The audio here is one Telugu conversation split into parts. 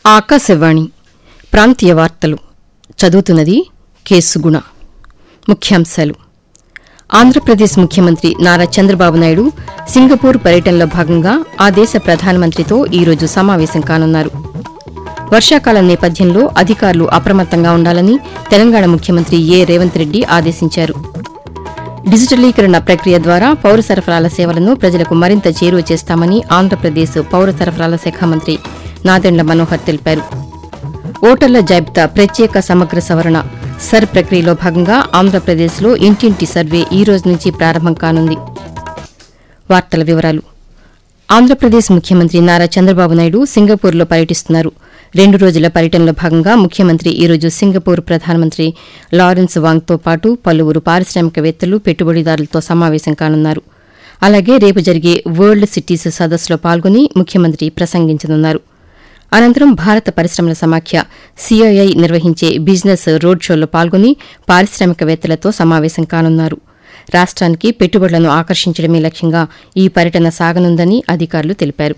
ఆకాశవాణి ప్రాంతీయ వార్తలు చదువుతున్నది కేసుగుణ ముఖ్యాంశాలు ఆంధ్రప్రదేశ్ ముఖ్యమంత్రి నారా చంద్రబాబు నాయుడు సింగపూర్ పర్యటనలో భాగంగా ఆ దేశ ప్రధానమంత్రితో ఈరోజు సమావేశం కానున్నారు వర్షాకాలం నేపథ్యంలో అధికారులు అప్రమత్తంగా ఉండాలని తెలంగాణ ముఖ్యమంత్రి ఏ రేవంత్ రెడ్డి ఆదేశించారు డిజిటలీకరణ ప్రక్రియ ద్వారా పౌర సరఫరాల సేవలను ప్రజలకు మరింత చేరువ చేస్తామని ఆంధ్రప్రదేశ్ పౌర సరఫరాల శాఖ మంత్రి నాదెండ్ల మనోహర్ తెలిపారు ఓటర్ల జాబితా ప్రత్యేక సమగ్ర సవరణ సర్ ప్రక్రియలో భాగంగా ఆంధ్రప్రదేశ్లో ఇంటింటి సర్వే ఈ రోజు నుంచి ప్రారంభం కానుంది వార్తల వివరాలు ఆంధ్రప్రదేశ్ ముఖ్యమంత్రి నారా చంద్రబాబు నాయుడు సింగపూర్లో పర్యటిస్తున్నారు రెండు రోజుల పర్యటనలో భాగంగా ముఖ్యమంత్రి ఈరోజు సింగపూర్ ప్రధానమంత్రి లారెన్స్ వాంగ్తో పాటు పలువురు పారిశ్రామికవేత్తలు పెట్టుబడిదారులతో సమావేశం కానున్నారు అలాగే రేపు జరిగే వరల్డ్ సిటీస్ సదస్సులో పాల్గొని ముఖ్యమంత్రి ప్రసంగించనున్నారు అనంతరం భారత పరిశ్రమల సమాఖ్య సిఐఐ నిర్వహించే బిజినెస్ రోడ్ షోలో పాల్గొని పారిశ్రామికవేత్తలతో సమావేశం కానున్నారు రాష్ట్రానికి పెట్టుబడులను ఆకర్షించడమే లక్ష్యంగా ఈ పర్యటన సాగనుందని అధికారులు తెలిపారు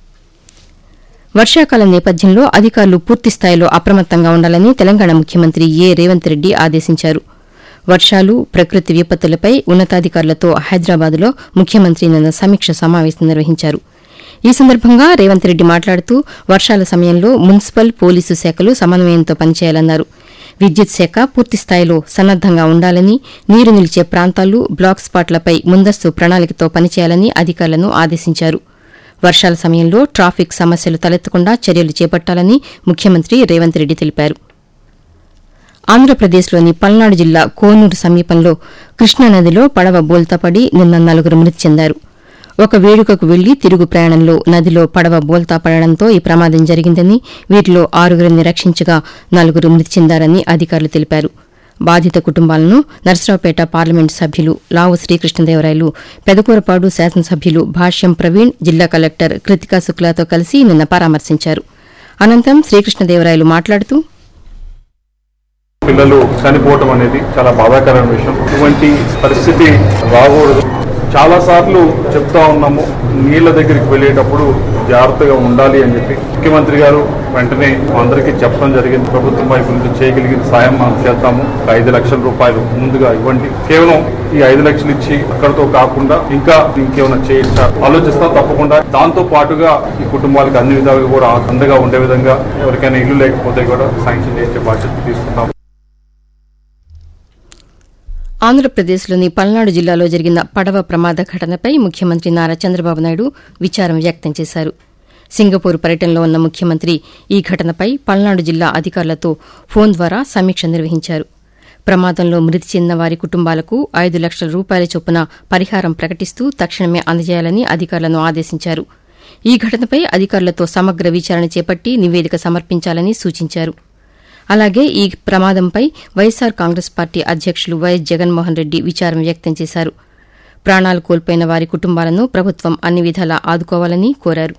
వర్షాకాలం నేపథ్యంలో అధికారులు పూర్తిస్థాయిలో అప్రమత్తంగా ఉండాలని తెలంగాణ ముఖ్యమంత్రి ఏ రేవంత్ రెడ్డి ఆదేశించారు వర్షాలు ప్రకృతి విపత్తులపై ఉన్నతాధికారులతో హైదరాబాద్లో ముఖ్యమంత్రి నిన్న సమీక్ష సమావేశం నిర్వహించారు ఈ సందర్భంగా రేవంత్ రెడ్డి మాట్లాడుతూ వర్షాల సమయంలో మున్సిపల్ పోలీసు శాఖలు సమన్వయంతో పనిచేయాలన్నారు విద్యుత్ శాఖ పూర్తిస్థాయిలో సన్నద్దంగా ఉండాలని నీరు నిలిచే ప్రాంతాలు బ్లాక్ స్పాట్లపై ముందస్తు ప్రణాళికతో పనిచేయాలని అధికారులను ఆదేశించారు వర్షాల సమయంలో ట్రాఫిక్ సమస్యలు తలెత్తకుండా చర్యలు చేపట్టాలని ముఖ్యమంత్రి రేవంత్ రెడ్డి తెలిపారు ఆంధ్రప్రదేశ్లోని పల్నాడు జిల్లా కోనూరు సమీపంలో కృష్ణానదిలో పడవ బోల్తాపడి నిన్న నలుగురు మృతి చెందారు ఒక వేడుకకు వెళ్లి తిరుగు ప్రయాణంలో నదిలో పడవ బోల్తా పడడంతో ఈ ప్రమాదం జరిగిందని వీరిలో ఆరుగురిని రక్షించగా నలుగురు మృతి చెందారని అధికారులు తెలిపారు బాధిత కుటుంబాలను నర్సరావుపేట పార్లమెంటు సభ్యులు లావు శ్రీకృష్ణదేవరాయలు పెదకూరపాడు శాసనసభ్యులు భాష్యం ప్రవీణ్ జిల్లా కలెక్టర్ కృతికా శుక్లాతో కలిసి నిన్న పరామర్శించారు అనంతరం శ్రీకృష్ణదేవరాయలు మాట్లాడుతూ పిల్లలు చనిపోవటం అనేది చాలా బాధాకరమైన విషయం ఇటువంటి పరిస్థితి రాకూడదు చాలా సార్లు చెప్తా ఉన్నాము నీళ్ల దగ్గరికి వెళ్ళేటప్పుడు జాగ్రత్తగా ఉండాలి అని చెప్పి ముఖ్యమంత్రి గారు వెంటనే అందరికీ చెప్పడం జరిగింది ప్రభుత్వం వైపు నుంచి చేయగలిగిన సాయం మనం చేద్దాము ఒక ఐదు లక్షల రూపాయలు ముందుగా ఇవ్వండి కేవలం ఈ ఐదు లక్షలు ఇచ్చి అక్కడితో కాకుండా ఇంకా ఇంకేమైనా చేయొచ్చా ఆలోచిస్తాం తప్పకుండా దాంతో పాటుగా ఈ కుటుంబాలకు అన్ని విధాలుగా కూడా అండగా ఉండే విధంగా ఎవరికైనా ఇల్లు లేకపోతే కూడా శాంక్షన్ చేసే బాధ్యత తీసుకుంటాం ఆంధ్రప్రదేశ్లోని పల్నాడు జిల్లాలో జరిగిన పడవ ప్రమాద ఘటనపై ముఖ్యమంత్రి నారా చంద్రబాబు నాయుడు విచారం వ్యక్తం చేశారు సింగపూర్ పర్యటనలో ఉన్న ముఖ్యమంత్రి ఈ ఘటనపై పల్నాడు జిల్లా అధికారులతో ఫోన్ ద్వారా సమీక్ష నిర్వహించారు ప్రమాదంలో మృతి చెందిన వారి కుటుంబాలకు ఐదు లక్షల రూపాయల చొప్పున పరిహారం ప్రకటిస్తూ తక్షణమే అందజేయాలని అధికారులను ఆదేశించారు ఈ ఘటనపై అధికారులతో సమగ్ర విచారణ చేపట్టి నివేదిక సమర్పించాలని సూచించారు అలాగే ఈ ప్రమాదంపై వైఎస్సార్ కాంగ్రెస్ పార్టీ అధ్యకులు వైఎస్ జగన్మోహన్ రెడ్డి విచారం వ్యక్తం చేశారు ప్రాణాలు కోల్పోయిన వారి కుటుంబాలను ప్రభుత్వం అన్ని విధాలా ఆదుకోవాలని కోరారు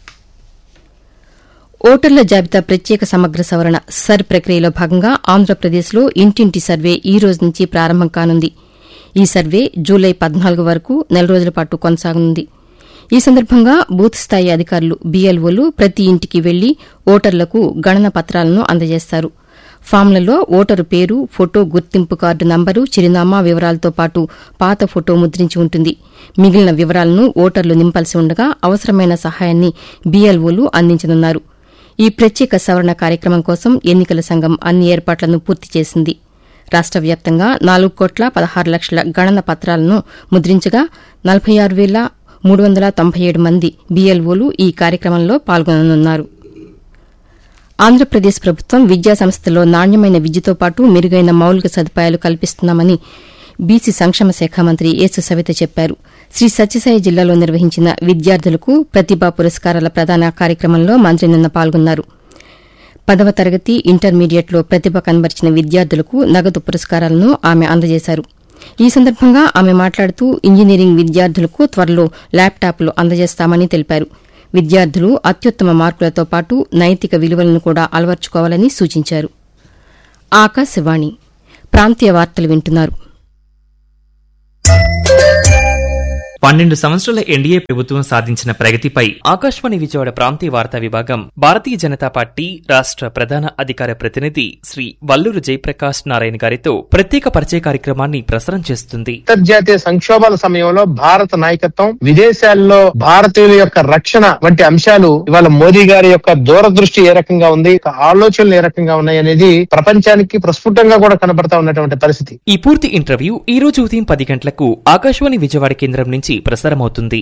ఓటర్ల జాబితా ప్రత్యేక సమగ్ర సవరణ సర్ ప్రక్రియలో భాగంగా ఆంధ్రప్రదేశ్లో ఇంటింటి సర్వే ఈ రోజు నుంచి ప్రారంభం కానుంది ఈ సర్వే జూలై పద్నాలుగు వరకు నెల రోజుల పాటు కొనసాగనుంది ఈ సందర్భంగా బూత్ స్థాయి అధికారులు బీఎల్ఓలు ప్రతి ఇంటికి వెళ్లి ఓటర్లకు గణన పత్రాలను అందజేస్తారు ఫామ్లలో ఓటరు పేరు ఫోటో గుర్తింపు కార్డు నంబరు చిరునామా వివరాలతో పాటు పాత ఫోటో ముద్రించి ఉంటుంది మిగిలిన వివరాలను ఓటర్లు నింపాల్సి ఉండగా అవసరమైన సహాయాన్ని బీఎల్ఓలు అందించనున్నారు ఈ ప్రత్యేక సవరణ కార్యక్రమం కోసం ఎన్నికల సంఘం అన్ని ఏర్పాట్లను పూర్తి చేసింది రాష్ట వ్యాప్తంగా నాలుగు కోట్ల పదహారు లక్షల గణన పత్రాలను ముద్రించగా నలభై ఆరు వేల మూడు వందల తొంభై ఏడు మంది బీఎల్ఓలు ఈ కార్యక్రమంలో పాల్గొననున్నారు ఆంధ్రప్రదేశ్ ప్రభుత్వం విద్యా సంస్థల్లో నాణ్యమైన విద్యతో పాటు మెరుగైన మౌలిక సదుపాయాలు కల్పిస్తున్నామని బీసీ సంక్షేమ శాఖ మంత్రి యేసు సవిత చెప్పారు శ్రీ సత్యసాయి జిల్లాలో నిర్వహించిన విద్యార్థులకు ప్రతిభా పురస్కారాల ప్రదాన కార్యక్రమంలో మంత్రి నిన్న పాల్గొన్నారు పదవ తరగతి ఇంటర్మీడియట్లో ప్రతిభ కనబరిచిన విద్యార్థులకు నగదు పురస్కారాలను ఆమె అందజేశారు ఈ సందర్భంగా ఆమె మాట్లాడుతూ ఇంజనీరింగ్ విద్యార్థులకు త్వరలో ల్యాప్టాప్లు అందజేస్తామని తెలిపారు విద్యార్థులు అత్యుత్తమ మార్కులతో పాటు నైతిక విలువలను కూడా అలవర్చుకోవాలని సూచించారు ఆకాశవాణి ప్రాంతీయ వార్తలు వింటున్నారు పన్నెండు సంవత్సరాల ఎన్డీఏ ప్రభుత్వం సాధించిన ప్రగతిపై ఆకాశవాణి విజయవాడ ప్రాంతీయ వార్తా విభాగం భారతీయ జనతా పార్టీ రాష్ట్ర ప్రధాన అధికార ప్రతినిధి శ్రీ వల్లూరు జయప్రకాష్ నారాయణ గారితో ప్రత్యేక పరిచయ కార్యక్రమాన్ని ప్రసారం చేస్తుంది అంతర్జాతీయ సంక్షోభాల సమయంలో భారత నాయకత్వం విదేశాల్లో భారతీయుల యొక్క రక్షణ వంటి అంశాలు ఇవాళ మోదీ గారి యొక్క దూరదృష్టి ఏ రకంగా ఉంది ఒక ఆలోచనలు ఏ రకంగా ఉన్నాయి అనేది ప్రపంచానికి ప్రస్ఫుటంగా కూడా కనబడతా ఉన్నటువంటి పరిస్థితి ఈ పూర్తి ఇంటర్వ్యూ ఈ రోజు ఉదయం పది గంటలకు ఆకాశవాణి విజయవాడ కేంద్రం నుంచి ప్రసారమవుతుంది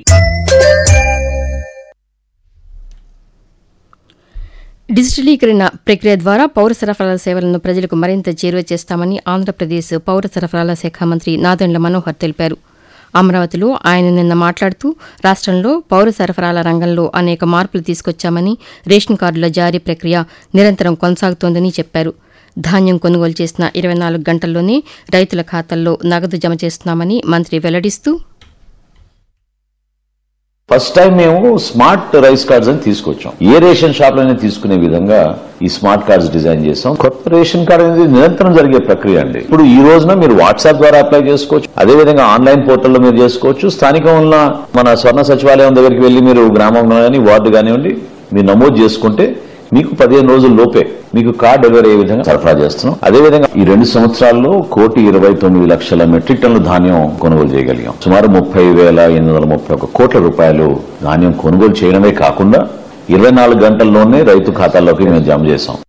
డిజిటలీకరణ ప్రక్రియ ద్వారా పౌర సరఫరాల సేవలను ప్రజలకు మరింత చేరువ చేస్తామని ఆంధ్రప్రదేశ్ పౌర సరఫరాల శాఖ మంత్రి నాదెండ్ల మనోహర్ తెలిపారు అమరావతిలో ఆయన నిన్న మాట్లాడుతూ రాష్ట్రంలో పౌర సరఫరాల రంగంలో అనేక మార్పులు తీసుకొచ్చామని రేషన్ కార్డుల జారీ ప్రక్రియ నిరంతరం కొనసాగుతోందని చెప్పారు ధాన్యం కొనుగోలు చేసిన ఇరవై నాలుగు గంటల్లోనే రైతుల ఖాతాల్లో నగదు జమ చేస్తున్నామని మంత్రి వెల్లడిస్తూ ఫస్ట్ టైం మేము స్మార్ట్ రైస్ కార్డ్స్ అని తీసుకొచ్చాం ఏ రేషన్ షాప్ లోనే తీసుకునే విధంగా ఈ స్మార్ట్ కార్డ్స్ డిజైన్ చేసాం కొత్త రేషన్ కార్డ్ అనేది నిరంతరం జరిగే ప్రక్రియ అండి ఇప్పుడు ఈ రోజున మీరు వాట్సాప్ ద్వారా అప్లై చేసుకోవచ్చు అదే విధంగా ఆన్లైన్ పోర్టల్లో మీరు చేసుకోవచ్చు స్థానికంగా ఉన్న మన స్వర్ణ సచివాలయం దగ్గరికి వెళ్లి మీరు గ్రామంలో కానీ వార్డు కానివ్వండి మీరు నమోదు చేసుకుంటే మీకు పదిహేను రోజుల లోపే మీకు కార్డ్ డెలివరీ అయ్యే విధంగా సరఫరా చేస్తున్నాం అదేవిధంగా ఈ రెండు సంవత్సరాల్లో కోటి ఇరవై తొమ్మిది లక్షల మెట్రిక్ టన్నుల ధాన్యం కొనుగోలు చేయగలిగాం సుమారు ముప్పై వేల ఎనిమిది వందల ముప్పై ఒక కోట్ల రూపాయలు ధాన్యం కొనుగోలు చేయడమే కాకుండా ఇరవై నాలుగు గంటల్లోనే రైతు ఖాతాల్లోకి మేము జమ చేశాం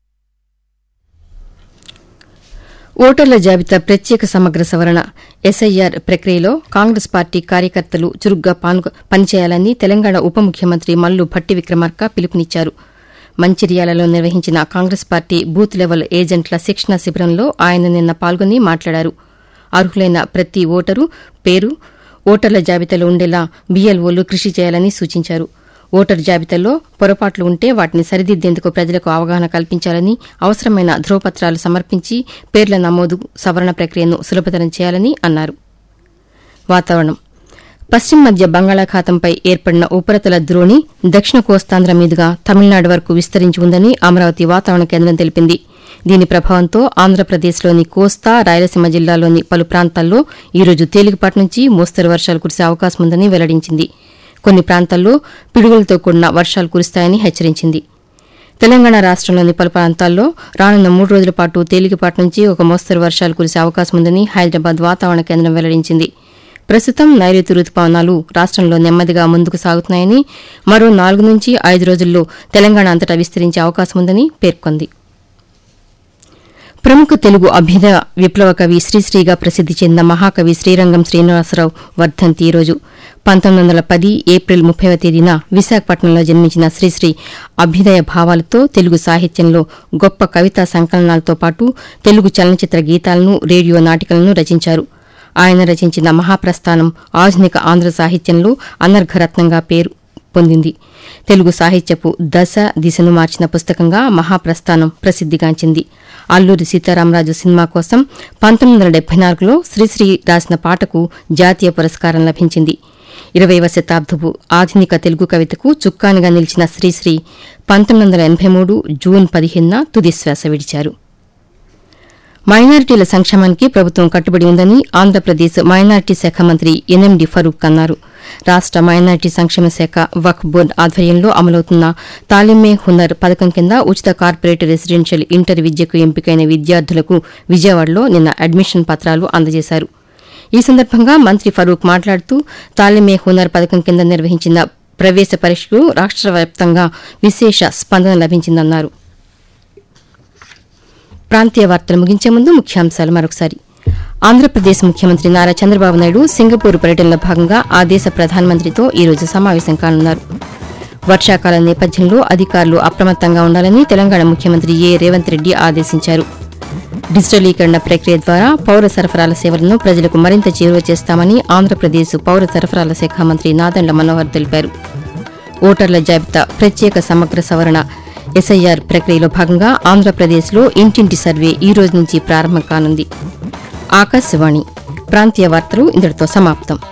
ఓటర్ల జాబితా ప్రత్యేక సమగ్ర సవరణ ఎస్ఐఆర్ ప్రక్రియలో కాంగ్రెస్ పార్టీ కార్యకర్తలు చురుగ్గా పాల్గొ- పనిచేయాలని తెలంగాణ ఉప ముఖ్యమంత్రి మల్లు భట్టి విక్రమార్క పిలుపునిచ్చారు మంచిర్యాలలో నిర్వహించిన కాంగ్రెస్ పార్టీ బూత్ లెవెల్ ఏజెంట్ల శిక్షణ శిబిరంలో ఆయన నిన్న పాల్గొని మాట్లాడారు అర్హులైన ప్రతి ఓటరు పేరు ఓటర్ల జాబితాలో ఉండేలా బీఎల్ఓలు కృషి చేయాలని సూచించారు ఓటరు జాబితాలో పొరపాట్లు ఉంటే వాటిని సరిదిద్దేందుకు ప్రజలకు అవగాహన కల్పించాలని అవసరమైన ధ్రువపత్రాలు సమర్పించి పేర్ల నమోదు సవరణ ప్రక్రియను సులభతరం చేయాలని అన్నారు వాతావరణం పశ్చిమ మధ్య బంగాళాఖాతంపై ఏర్పడిన ఉపరితల ద్రోణి దక్షిణ కోస్తాంధ్ర మీదుగా తమిళనాడు వరకు విస్తరించి ఉందని అమరావతి వాతావరణ కేంద్రం తెలిపింది దీని ప్రభావంతో ఆంధ్రప్రదేశ్లోని కోస్తా రాయలసీమ జిల్లాలోని పలు ప్రాంతాల్లో ఈరోజు తేలికపాటి నుంచి మోస్తరు వర్షాలు కురిసే అవకాశం ఉందని వెల్లడించింది కొన్ని ప్రాంతాల్లో పిడుగులతో కూడిన వర్షాలు కురుస్తాయని హెచ్చరించింది తెలంగాణ రాష్టంలోని పలు ప్రాంతాల్లో రానున్న మూడు రోజుల పాటు తేలికపాటి నుంచి ఒక మోస్తరు వర్షాలు కురిసే అవకాశం ఉందని హైదరాబాద్ వాతావరణ కేంద్రం వెల్లడించింది ప్రస్తుతం నైరుతి రుతుపవనాలు రాష్టంలో నెమ్మదిగా ముందుకు సాగుతున్నాయని మరో నాలుగు నుంచి ఐదు రోజుల్లో తెలంగాణ అంతటా విస్తరించే అవకాశం ఉందని పేర్కొంది ప్రముఖ తెలుగు అభ్యుదయ విప్లవ కవి శ్రీశ్రీగా ప్రసిద్ది చెందిన మహాకవి శ్రీరంగం శ్రీనివాసరావు వర్ధంతి ఈరోజు పంతొమ్మిది వందల పది ఏప్రిల్ ముప్పైవ తేదీన విశాఖపట్నంలో జన్మించిన శ్రీశ్రీ అభ్యుదయ భావాలతో తెలుగు సాహిత్యంలో గొప్ప కవితా సంకలనాలతో పాటు తెలుగు చలనచిత్ర గీతాలను రేడియో నాటికలను రచించారు ఆయన రచించిన మహాప్రస్థానం ఆధునిక ఆంధ్ర సాహిత్యంలో అనర్ఘరత్నంగా పేరు పొందింది తెలుగు సాహిత్యపు దశ దిశను మార్చిన పుస్తకంగా మహాప్రస్థానం ప్రసిద్దిగాంచింది అల్లూరి సీతారామరాజు సినిమా కోసం పంతొమ్మిది వందల డెబ్బై నాలుగులో శ్రీశ్రీ రాసిన పాటకు జాతీయ పురస్కారం లభించింది ఇరవైవ శతాబ్దపు ఆధునిక తెలుగు కవితకు చుక్కానిగా నిలిచిన శ్రీశ్రీ పంతొమ్మిది వందల ఎనభై మూడు జూన్ పదిహేనున తుదిశ్వాస విడిచారు మైనారిటీల సంక్షేమానికి ప్రభుత్వం కట్టుబడి ఉందని ఆంధ్రప్రదేశ్ మైనారిటీ శాఖ మంత్రి ఎన్ఎండి ఫరూక్ అన్నారు రాష్ట మైనారిటీ సంక్షేమ శాఖ వక్ఫ్ బోర్డు ఆధ్వర్యంలో అమలవుతున్న తాలిమే హునర్ పథకం కింద ఉచిత కార్పొరేట్ రెసిడెన్షియల్ ఇంటర్ విద్యకు ఎంపికైన విద్యార్థులకు విజయవాడలో నిన్న అడ్మిషన్ పత్రాలు అందజేశారు ఈ సందర్భంగా మంత్రి ఫరూక్ మాట్లాడుతూ తాలిమే హునర్ పథకం కింద నిర్వహించిన ప్రవేశ పరీక్షకు రాష్ట్ర వ్యాప్తంగా విశేష స్పందన లభించిందన్నారు ప్రాంతీయ వార్తలు ముగించే ముందు ముఖ్యాంశాలు మరొకసారి ఆంధ్రప్రదేశ్ ముఖ్యమంత్రి నారా చంద్రబాబు నాయుడు సింగపూర్ పర్యటనలో భాగంగా ఆ దేశ ప్రధానమంత్రితో ఈ రోజు సమావేశం కానున్నారు వర్షాకాలం నేపథ్యంలో అధికారులు అప్రమత్తంగా ఉండాలని తెలంగాణ ముఖ్యమంత్రి ఏ రేవంత్ రెడ్డి ఆదేశించారు డిజిటలీకరణ ప్రక్రియ ద్వారా పౌర సరఫరాల సేవలను ప్రజలకు మరింత చేరువ చేస్తామని ఆంధ్రప్రదేశ్ పౌర సరఫరాల శాఖ మంత్రి నాదండ్ల మనోహర్ తెలిపారు ఓటర్ల జాబితా ప్రత్యేక సమగ్ర సవరణ ఎస్ఐఆర్ ప్రక్రియలో భాగంగా ఆంధ్రప్రదేశ్లో ఇంటింటి సర్వే ఈ రోజు నుంచి ప్రారంభం కానుంది ఆకాశవాణి ప్రాంతీయ వార్తలు ఇంతటితో సమాప్తం